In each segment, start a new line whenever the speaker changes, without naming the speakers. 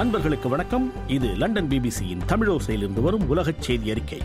அன்பர்களுக்கு வணக்கம் இது லண்டன் பிபிசியின் தமிழோசையிலிருந்து வரும் உலகச் செய்தி அறிக்கை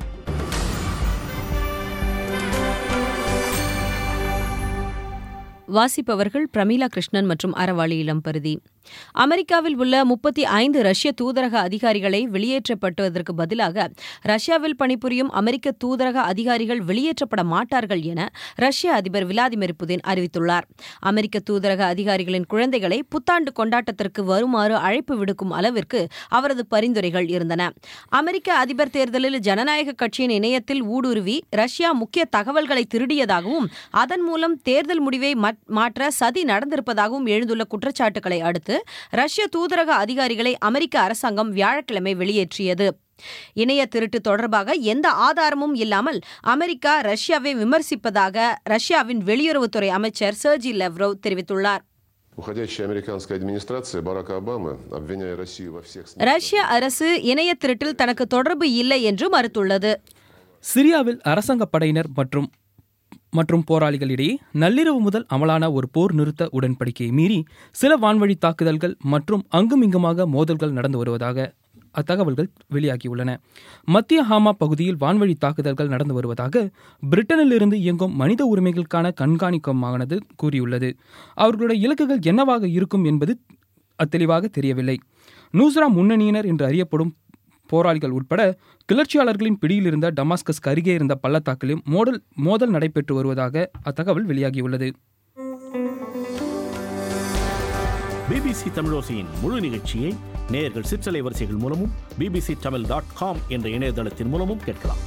வாசிப்பவர்கள் பிரமீளா கிருஷ்ணன் மற்றும் அறவாளி இளம்பருதி அமெரிக்காவில் உள்ள முப்பத்தி ஐந்து ரஷ்ய தூதரக அதிகாரிகளை வெளியேற்றப்பட்டதற்கு பதிலாக ரஷ்யாவில் பணிபுரியும் அமெரிக்க தூதரக அதிகாரிகள் வெளியேற்றப்பட மாட்டார்கள் என ரஷ்ய அதிபர் விளாடிமிர் புதின் அறிவித்துள்ளார் அமெரிக்க தூதரக அதிகாரிகளின் குழந்தைகளை புத்தாண்டு கொண்டாட்டத்திற்கு வருமாறு அழைப்பு விடுக்கும் அளவிற்கு அவரது பரிந்துரைகள் இருந்தன அமெரிக்க அதிபர் தேர்தலில் ஜனநாயக கட்சியின் இணையத்தில் ஊடுருவி ரஷ்யா முக்கிய தகவல்களை திருடியதாகவும் அதன் மூலம் தேர்தல் முடிவை மாற்ற சதி நடந்திருப்பதாகவும் எழுந்துள்ள குற்றச்சாட்டுகளை அடுத்து ரஷ்ய தூதரக அதிகாரிகளை அமெரிக்க அரசாங்கம் வியாழக்கிழமை வெளியேற்றியது இணைய திருட்டு தொடர்பாக எந்த ஆதாரமும் இல்லாமல் அமெரிக்கா ரஷ்யாவை விமர்சிப்பதாக ரஷ்யாவின் வெளியுறவுத்துறை அமைச்சர் சர்ஜி லெவ்ரோவ் தெரிவித்துள்ளார்
Уходящая американская администрация Барака Обамы, обвиняя Россию во всех
ரஷ்ய அரசு இணைய திருட்டில் தனக்கு தொடர்பு இல்லை என்று மறுத்துள்ளது
சிரியாவில் அரசாங்க படையினர் மற்றும் மற்றும் போராளிகளிடையே நள்ளிரவு முதல் அமலான ஒரு போர் நிறுத்த உடன்படிக்கையை மீறி சில வான்வழி தாக்குதல்கள் மற்றும் அங்குமிங்குமாக மோதல்கள் நடந்து வருவதாக அத்தகவல்கள் வெளியாகியுள்ளன மத்திய ஹாமா பகுதியில் வான்வழி தாக்குதல்கள் நடந்து வருவதாக பிரிட்டனிலிருந்து இயங்கும் மனித உரிமைகளுக்கான கண்காணிக்கமானது கூறியுள்ளது அவர்களுடைய இலக்குகள் என்னவாக இருக்கும் என்பது அத்தெளிவாக தெரியவில்லை நூஸ்ரா முன்னணியினர் என்று அறியப்படும் போராளிகள் உட்பட கிளர்ச்சியாளர்களின் பிடியில் இருந்த டமாஸ்கஸ்க்கு அருகே இருந்த பள்ளத்தாக்கிலும் மோதல் மோதல் நடைபெற்று வருவதாக அத்தகவல் வெளியாகியுள்ளது
பிபிசி தமிழோசையின் முழு நிகழ்ச்சியை நேயர்கள் சிற்றலை வரிசைகள் மூலமும் பிபிசி தமிழ் டாட் காம் என்ற இணையதளத்தின் மூலமும் கேட்கலாம்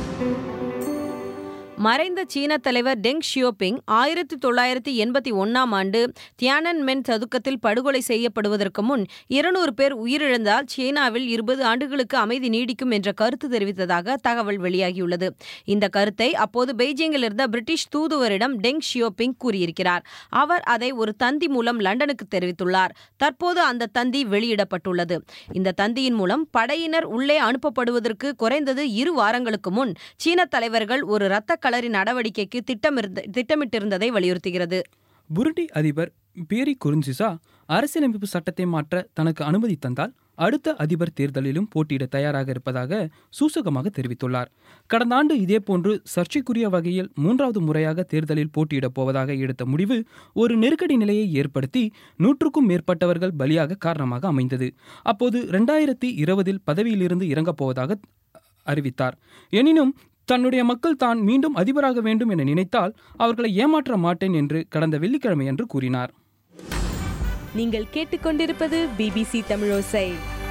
மறைந்த சீன தலைவர் டெங் ஷியோபிங் ஆயிரத்தி தொள்ளாயிரத்தி எண்பத்தி ஒன்னாம் ஆண்டு தியானன் மென் சதுக்கத்தில் படுகொலை செய்யப்படுவதற்கு முன் இருநூறு பேர் உயிரிழந்தால் சீனாவில் இருபது ஆண்டுகளுக்கு அமைதி நீடிக்கும் என்ற கருத்து தெரிவித்ததாக தகவல் வெளியாகியுள்ளது இந்த கருத்தை அப்போது பெய்ஜிங்கில் இருந்த பிரிட்டிஷ் தூதுவரிடம் டெங் ஷியோபிங் கூறியிருக்கிறார் அவர் அதை ஒரு தந்தி மூலம் லண்டனுக்கு தெரிவித்துள்ளார் தற்போது அந்த தந்தி வெளியிடப்பட்டுள்ளது இந்த தந்தியின் மூலம் படையினர் உள்ளே அனுப்பப்படுவதற்கு குறைந்தது இரு வாரங்களுக்கு முன் சீன தலைவர்கள் ஒரு இரத்த களரி நடவடிக்கைக்கு திட்டமிருந்த திட்டமிட்டிருந்ததை வலியுறுத்துகிறது
புருண்டி அதிபர் பேரி குருஞ்சிசா அரசியலமைப்பு சட்டத்தை மாற்ற தனக்கு அனுமதி தந்தால் அடுத்த அதிபர் தேர்தலிலும் போட்டியிட தயாராக இருப்பதாக சூசகமாக தெரிவித்துள்ளார் கடந்த ஆண்டு இதேபோன்று சர்ச்சைக்குரிய வகையில் மூன்றாவது முறையாக தேர்தலில் போட்டியிடப் போவதாக எடுத்த முடிவு ஒரு நெருக்கடி நிலையை ஏற்படுத்தி நூற்றுக்கும் மேற்பட்டவர்கள் பலியாக காரணமாக அமைந்தது அப்போது இரண்டாயிரத்தி இருபதில் பதவியிலிருந்து இறங்கப் போவதாக அறிவித்தார் எனினும் தன்னுடைய மக்கள் தான் மீண்டும் அதிபராக வேண்டும் என நினைத்தால் அவர்களை ஏமாற்ற மாட்டேன் என்று கடந்த வெள்ளிக்கிழமை அன்று கூறினார்
நீங்கள் கேட்டுக்கொண்டிருப்பது பிபிசி தமிழோசை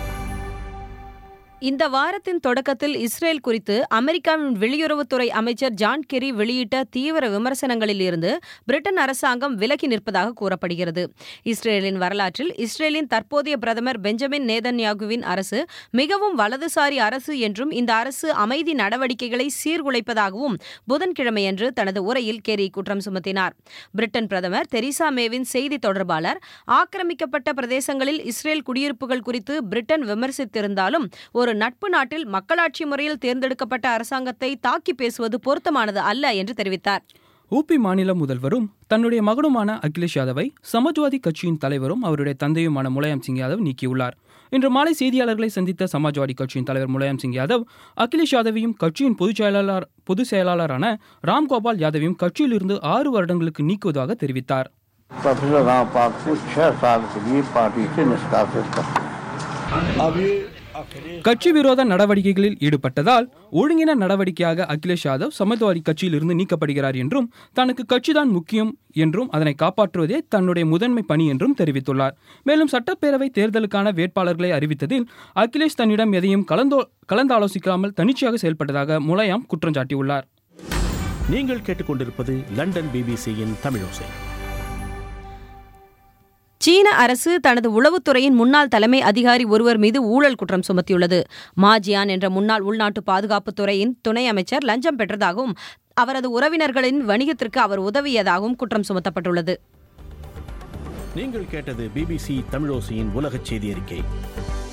இந்த வாரத்தின் தொடக்கத்தில் இஸ்ரேல் குறித்து அமெரிக்காவின் வெளியுறவுத்துறை அமைச்சர் ஜான் கெரி வெளியிட்ட தீவிர விமர்சனங்களில் இருந்து பிரிட்டன் அரசாங்கம் விலகி நிற்பதாக கூறப்படுகிறது இஸ்ரேலின் வரலாற்றில் இஸ்ரேலின் தற்போதைய பிரதமர் பெஞ்சமின் நேதன்யாகுவின் அரசு மிகவும் வலதுசாரி அரசு என்றும் இந்த அரசு அமைதி நடவடிக்கைகளை சீர்குலைப்பதாகவும் புதன்கிழமையன்று தனது உரையில் கெரி குற்றம் சுமத்தினார் பிரிட்டன் பிரதமர் தெரீசா மேவின் செய்தி தொடர்பாளர் ஆக்கிரமிக்கப்பட்ட பிரதேசங்களில் இஸ்ரேல் குடியிருப்புகள் குறித்து பிரிட்டன் விமர்சித்திருந்தாலும் ஒரு நட்பு நாட்டில் மக்களாட்சி முறையில் தேர்ந்தெடுக்கப்பட்ட அரசாங்கத்தை தாக்கி பேசுவது பொருத்தமானது அல்ல என்று தெரிவித்தார்
ஊபி மாநில முதல்வரும் தன்னுடைய மகனுமான அகிலேஷ் யாதவை சமாஜ்வாதி கட்சியின் தலைவரும் அவருடைய தந்தையுமான முலாயம் சிங் யாதவ் நீக்கியுள்ளார் இன்று மாலை செய்தியாளர்களை சந்தித்த சமாஜ்வாடி கட்சியின் தலைவர் முலாயம் சிங் யாதவ் அகிலேஷ் யாதவையும் கட்சியின் பொதுச் செயலாளர் பொதுச் செயலாளரான ராம்கோபால் யாதவையும் கட்சியிலிருந்து ஆறு வருடங்களுக்கு நீக்குவதாக தெரிவித்தார்
प्रोफेसर रामपाल को छह साल के लिए पार्टी से निष्कासित कर
கட்சி விரோத நடவடிக்கைகளில் ஈடுபட்டதால் ஒழுங்கின நடவடிக்கையாக அகிலேஷ் யாதவ் சமாஜ்வாடி கட்சியிலிருந்து நீக்கப்படுகிறார் என்றும் தனக்கு கட்சிதான் முக்கியம் என்றும் அதனை காப்பாற்றுவதே தன்னுடைய முதன்மை பணி என்றும் தெரிவித்துள்ளார் மேலும் சட்டப்பேரவை தேர்தலுக்கான வேட்பாளர்களை அறிவித்ததில் அகிலேஷ் தன்னிடம் எதையும் கலந்தோ கலந்தாலோசிக்காமல் தனிச்சையாக செயல்பட்டதாக முலாயம் குற்றம் சாட்டியுள்ளார்
நீங்கள் கேட்டுக்கொண்டிருப்பது லண்டன் பிபிசியின் தமிழோசை
சீன அரசு தனது உளவுத்துறையின் முன்னாள் தலைமை அதிகாரி ஒருவர் மீது ஊழல் குற்றம் சுமத்தியுள்ளது மாஜியான் என்ற முன்னாள் உள்நாட்டு பாதுகாப்புத் துறையின் துணை அமைச்சர் லஞ்சம் பெற்றதாகவும் அவரது உறவினர்களின் வணிகத்திற்கு அவர் உதவியதாகவும் குற்றம் சுமத்தப்பட்டுள்ளது
நீங்கள் கேட்டது பிபிசி தமிழோசையின் உலகச் செய்தி அறிக்கை